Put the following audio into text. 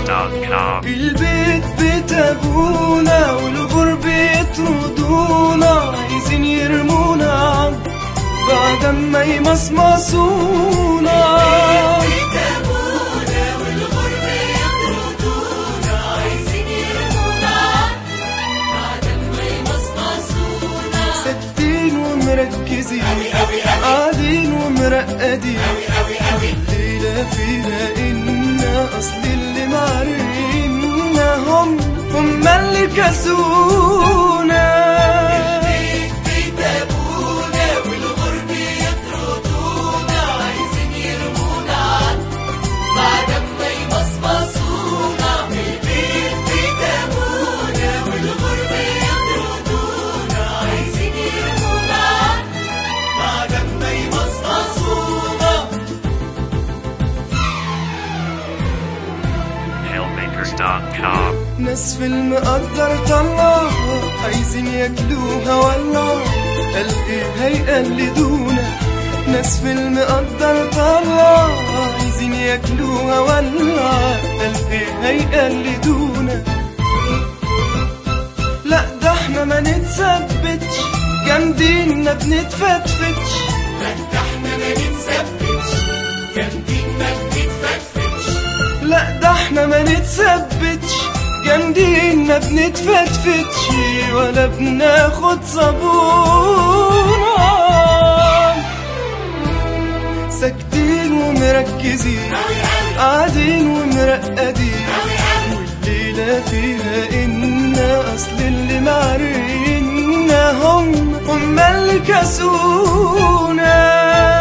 HowMakers.com البيت بيت ابونا والغرب يطردونا عايزين يرمونا عض بعد ما يمصمصونا ثابتين ومركزين قاعدين ومرقدين الليلة فيها إنا أصل اللي معرفنا هم هم اللي كسونا HowMakers.com ناس في المقدر طلعها عايزين ياكلوها والله قال ايه هيقلدونا ناس في المقدر طلعها عايزين ياكلوها والله قال ايه هيقلدونا لا ده احنا ما نتثبتش جامدين ما بنتفتفتش لا ده احنا ما نتثبتش جامدين ما بنتفتفتش ولا بناخد صابونة ساكتين ومركزين قاعدين ومرقدين والليلة فيها إنا أصل اللي معرفنا هم هم اللي كسونا